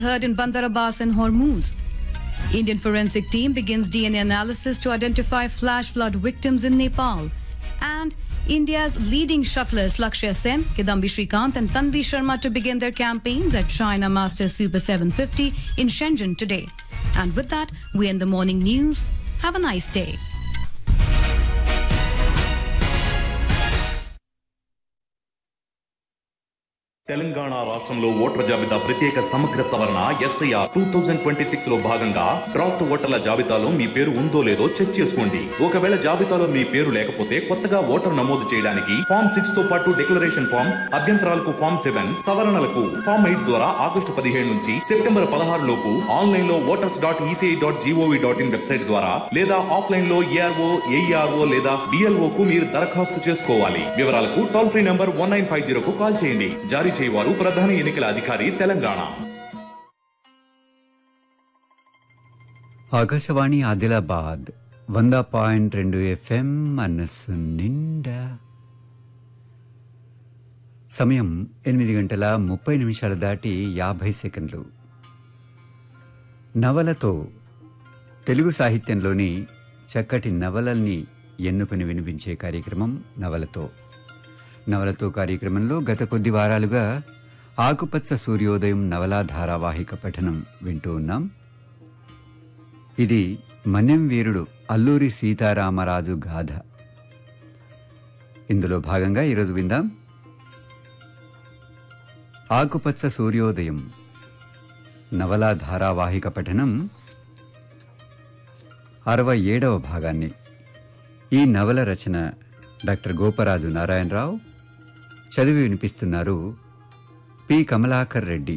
heard in Bandar Abbas and Hormuz. Indian forensic team begins DNA analysis to identify flash flood victims in Nepal. And India's leading shuttlers Lakshya Sen, Kidambi Shrikant and Tanvi Sharma to begin their campaigns at China Masters Super 750 in Shenzhen today. And with that, we end the morning news. Have a nice day. Telangana రాష్ట్రంలో ఓటర్ల జాబితా ప్రత్యేక సమగ్ర సవరణ SIR two thousand twenty six లో భాగంగా draft ఓటర్ల జాబితాలో మీ పేరు ఉందో లేదో చెక్ చేసుకోండి ఒకవేళ జాబితాలో మీ పేరు లేకపోతే కొత్తగా ఓటర్ నమోదు చేయడానికి ఫామ్ సిక్స్ తో పాటు డిక్లరేషన్ ఫామ్ అభ్యంతరాలకు ఫామ్ సెవెన్ సవరణలకు ఫామ్ ఎయిట్ ద్వారా ఆగస్టు పదిహేడు నుంచి సెప్టెంబర్ పదహారు లోపు ఆన్లైన్ లో voters dot ECI dot gov dot in website ద్వారా లేదా ఆఫ్లైన్ లో ఏఆర్ఓ ఏఈఆర్ఓ లేదా డిఎల్ఓ కు మీరు దరఖాస్తు చేసుకోవాలి వివరాలకు toll free number one nine five జీరోకు కాల్ చేయండి జారీ చేయవారు ప్రధాన ఎన్నికల అధికారి తెలంగాణ ఆకాశవాణి ఆదిలాబాద్ వంద పాయింట్ రెండు ఎఫ్ఎం మనస్సు నిండా సమయం ఎనిమిది గంటల ముప్పై నిమిషాలు దాటి యాభై సెకండ్లు నవలతో తెలుగు సాహిత్యంలోని చక్కటి నవలల్ని ఎన్నుకుని వినిపించే కార్యక్రమం నవలతో నవలతో కార్యక్రమంలో గత కొద్ది వారాలుగా ఆకుపచ్చ సూర్యోదయం నవలా ధారావాహిక పఠనం వింటూ ఉన్నాం ఇది మన్యం వీరుడు అల్లూరి సీతారామరాజు గాథ ఇందులో భాగంగా ఈరోజు విందాం ఆకుపచ్చ సూర్యోదయం నవలా ధారావాహిక పఠనం అరవై ఏడవ భాగాన్ని ఈ నవల రచన డాక్టర్ గోపరాజు నారాయణరావు చదివి వినిపిస్తున్నారు పి కమలాకర్ రెడ్డి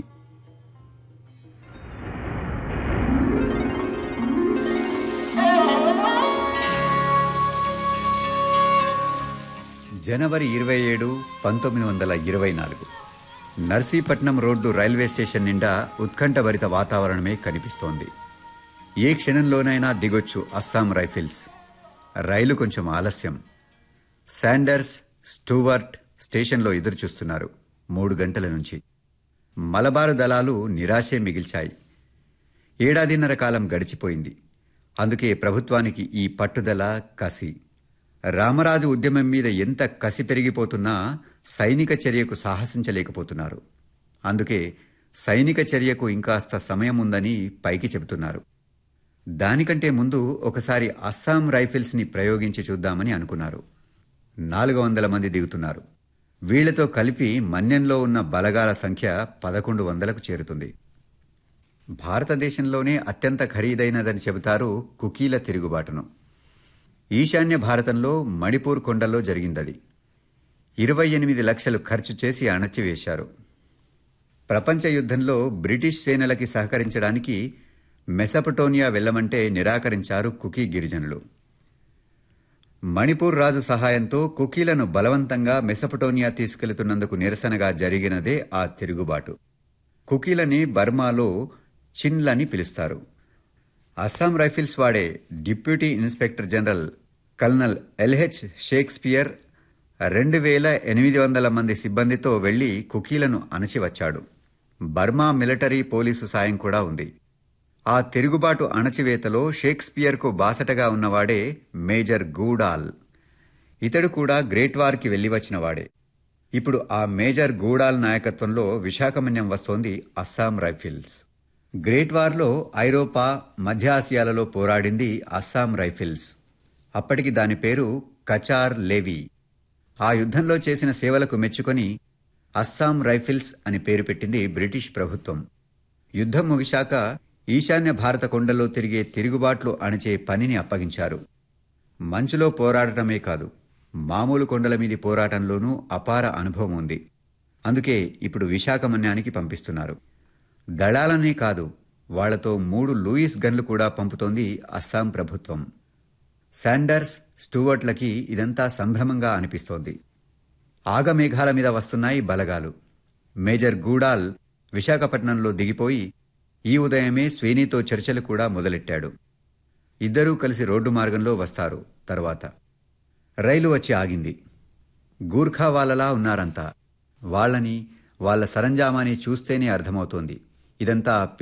జనవరి ఇరవై ఏడు పంతొమ్మిది వందల ఇరవై నాలుగు నర్సీపట్నం రోడ్డు రైల్వే స్టేషన్ నిండా ఉత్కంఠభరిత వాతావరణమే కనిపిస్తోంది ఏ క్షణంలోనైనా దిగొచ్చు అస్సాం రైఫిల్స్ రైలు కొంచెం ఆలస్యం శాండర్స్ స్టూవర్ట్ స్టేషన్లో ఎదురుచూస్తున్నారు మూడు గంటల నుంచి మలబారు దళాలు నిరాశే మిగిల్చాయి ఏడాదిన్నర కాలం గడిచిపోయింది అందుకే ప్రభుత్వానికి ఈ పట్టుదల కసి రామరాజు ఉద్యమం మీద ఎంత కసి పెరిగిపోతున్నా సైనిక చర్యకు సాహసించలేకపోతున్నారు అందుకే సైనిక చర్యకు ఇంకాస్త సమయం ఉందని పైకి చెబుతున్నారు దానికంటే ముందు ఒకసారి అస్సాం రైఫిల్స్ని ప్రయోగించి చూద్దామని అనుకున్నారు నాలుగు వందల మంది దిగుతున్నారు వీళ్లతో కలిపి మన్యంలో ఉన్న బలగాల సంఖ్య పదకొండు వందలకు చేరుతుంది భారతదేశంలోనే అత్యంత ఖరీదైనదని చెబుతారు కుకీల తిరుగుబాటును ఈశాన్య భారతంలో మణిపూర్ కొండల్లో జరిగిందది ఇరవై ఎనిమిది లక్షలు ఖర్చు చేసి అణచివేశారు ప్రపంచ యుద్ధంలో బ్రిటిష్ సేనలకి సహకరించడానికి మెసపటోనియా వెళ్లమంటే నిరాకరించారు కుకీ గిరిజనులు మణిపూర్ రాజు సహాయంతో కుకీలను బలవంతంగా మెసపటోనియా తీసుకెళ్తున్నందుకు నిరసనగా జరిగినదే ఆ తిరుగుబాటు కుకీలని బర్మాలో చిన్లని పిలుస్తారు అస్సాం రైఫిల్స్ వాడే deputy inspector general colonel LH Shakespeare రెండు వేల ఎనిమిది వందల మంది సిబ్బందితో వెళ్లి కుకీలను అణచివచ్చాడు బర్మా మిలిటరీ పోలీసు సాయం కూడా ఉంది ఆ తిరుగుబాటు అణచివేతలో షేక్స్పియర్కు బాసటగా ఉన్నవాడే మేజర్ గూడాల్ ఇతడు కూడా గ్రేట్ వార్కి వెళ్లి వచ్చినవాడే ఇప్పుడు ఆ మేజర్ గూడాల్ నాయకత్వంలో విశాఖమన్యం వస్తోంది అస్సాం రైఫిల్స్ గ్రేట్ వార్లో ఐరోపా మధ్య ఆసియాలలో పోరాడింది అస్సాం రైఫిల్స్ అప్పటికి దాని పేరు కచార్ లేవి ఆ యుద్ధంలో చేసిన సేవలకు మెచ్చుకొని అస్సాం రైఫిల్స్ అని పేరు పెట్టింది బ్రిటిష్ ప్రభుత్వం యుద్ధం ముగిశాక ఈశాన్య భారత కొండల్లో తిరిగే తిరుగుబాట్లు అణచే పనిని అప్పగించారు మంచులో పోరాడటమే కాదు మామూలు కొండల మీది పోరాటంలోనూ అపార అనుభవం ఉంది అందుకే ఇప్పుడు విశాఖమన్యానికి పంపిస్తున్నారు దళాలనే కాదు వాళ్లతో మూడు లూయిస్ గన్లు కూడా పంపుతోంది అస్సాం ప్రభుత్వం శాండర్స్ స్టూవర్ట్లకి ఇదంతా సంభ్రమంగా అనిపిస్తోంది ఆగమేఘాల మీద వస్తున్నాయి బలగాలు మేజర్ గూడాల్ విశాఖపట్నంలో దిగిపోయి ఈ ఉదయమే స్వేనీతో చర్చలు కూడా మొదలెట్టాడు ఇద్దరూ కలిసి రోడ్డు మార్గంలో వస్తారు తర్వాత రైలు వచ్చి ఆగింది గూర్ఖా వాళ్ళలా ఉన్నారంతా వాళ్ళని వాళ్ళ సరంజామాని చూస్తేనే అర్థమవుతోంది ఇదంతా